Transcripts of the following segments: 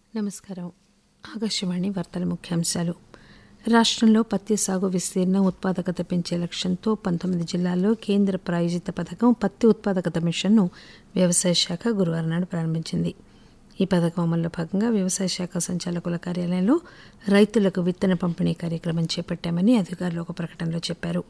నమస్కారం ఆకాశవాణి వార్తల ముఖ్యాంశాలు రాష్ట్రంలో పత్తి సాగు విస్తీర్ణం ఉత్పాదకత పెంచే లక్ష్యంతో పంతొమ్మిది జిల్లాల్లో కేంద్ర ప్రాయోజిత పథకం పత్తి ఉత్పాదకత మిషన్ను వ్యవసాయ శాఖ గురువారం నాడు ప్రారంభించింది ఈ పథకం అమల్లో భాగంగా వ్యవసాయ శాఖ సంచాలకుల కార్యాలయంలో రైతులకు విత్తన పంపిణీ కార్యక్రమం చేపట్టామని అధికారులు ఒక ప్రకటనలో చెప్పారు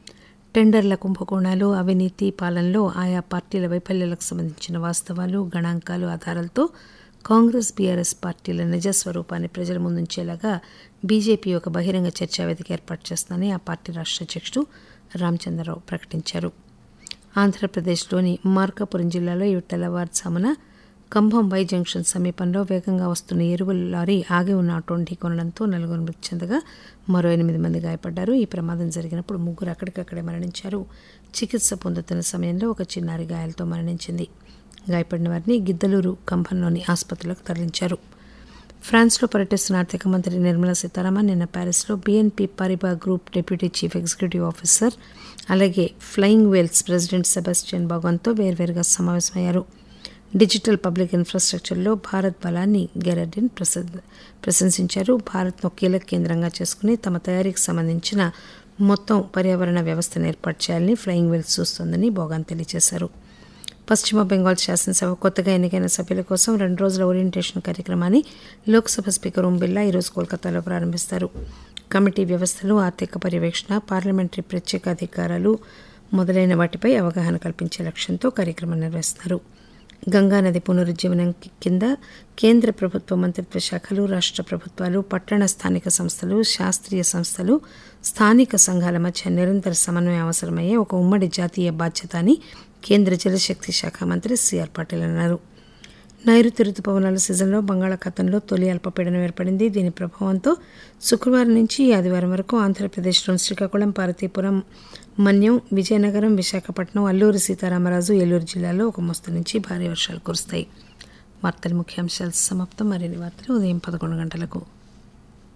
టెండర్ల కుంభకోణాలు అవినీతి పాలనలో ఆయా పార్టీల వైఫల్యాలకు సంబంధించిన వాస్తవాలు గణాంకాలు ఆధారాలతో కాంగ్రెస్ బీఆర్ఎస్ పార్టీల నిజస్వరూపాన్ని ప్రజల ముందుంచేలాగా బీజేపీ ఒక బహిరంగ చర్చా వేదిక ఏర్పాటు చేస్తుందని ఆ పార్టీ రాష్ట్ర అధ్యక్షుడు రామచంద్రరావు ప్రకటించారు ఆంధ్రప్రదేశ్లోని మార్కాపురం జిల్లాలో ఈ తెల్లవారుజామున కంభం వై జంక్షన్ సమీపంలో వేగంగా వస్తున్న ఎరువుల లారీ ఆగి ఉన్న ఆటోను ఢీకొనడంతో నలుగురు మృతి చెందగా మరో ఎనిమిది మంది గాయపడ్డారు ఈ ప్రమాదం జరిగినప్పుడు ముగ్గురు అక్కడికక్కడే మరణించారు చికిత్స పొందుతున్న సమయంలో ఒక చిన్నారి గాయాలతో మరణించింది గాయపడిన వారిని గిద్దలూరు కంభంలోని ఆసుపత్రులకు తరలించారు ఫ్రాన్స్లో పర్యటిస్తున్న ఆర్థిక మంత్రి నిర్మలా సీతారామన్ నిన్న ప్యారిస్లో BNP Paribas group deputy chief executive officer అలాగే ఫ్లయింగ్ వేల్స్ ప్రెసిడెంట్ సెబాస్టియన్ బాగోన్తో వేర్వేరుగా సమావేశమయ్యారు డిజిటల్ పబ్లిక్ ఇన్ఫ్రాస్ట్రక్చర్లో భారత్ బలాన్ని గెరడిన్ ప్రశంసించారు భారత్ను కీలక కేంద్రంగా చేసుకుని తమ తయారీకి సంబంధించిన మొత్తం పర్యావరణ వ్యవస్థను ఏర్పాటు చేయాలని ఫ్లయింగ్ వేల్స్ చూస్తోందని బోగాన్ తెలియజేశారు పశ్చిమ బెంగాల్ శాసనసభ కొత్తగా ఎన్నికైన సభ్యుల కోసం రెండు రోజుల ఓరియంటేషన్ కార్యక్రమాన్ని లోక్సభ స్పీకర్ ఓం బిర్లా ఈరోజు కోల్కతాలో ప్రారంభిస్తారు కమిటీ వ్యవస్థలు ఆర్థిక పర్యవేక్షణ పార్లమెంటరీ ప్రత్యేక అధికారాలు మొదలైన వాటిపై అవగాహన కల్పించే లక్ష్యంతో కార్యక్రమం నిర్వహిస్తున్నారు గంగానది పునరుజ్జీవనం కింద కేంద్ర ప్రభుత్వ మంత్రిత్వ శాఖలు రాష్ట్ర ప్రభుత్వాలు పట్టణ స్థానిక సంస్థలు శాస్త్రీయ సంస్థలు స్థానిక సంఘాల మధ్య నిరంతర సమన్వయం అవసరమయ్యే ఒక ఉమ్మడి జాతీయ బాధ్యత అని కేంద్ర జలశక్తి శాఖ మంత్రి సిఆర్ పాటిల్ అన్నారు నైరుతి రుతుపవనాల సీజన్లో బంగాళాఖాతంలో తొలి అల్పపీడనం ఏర్పడింది దీని ప్రభావంతో శుక్రవారం నుంచి ఆదివారం వరకు ఆంధ్రప్రదేశ్లోని శ్రీకాకుళం పార్వతీపురం మన్యం విజయనగరం విశాఖపట్నం అల్లూరి సీతారామరాజు ఏలూరు జిల్లాలో ఒక మోస్తరు నుంచి భారీ వర్షాలు కురుస్తాయి వార్తల ముఖ్యాంశాలు సమాప్తం మరిన్ని వార్తలు ఉదయం పదకొండు గంటలకు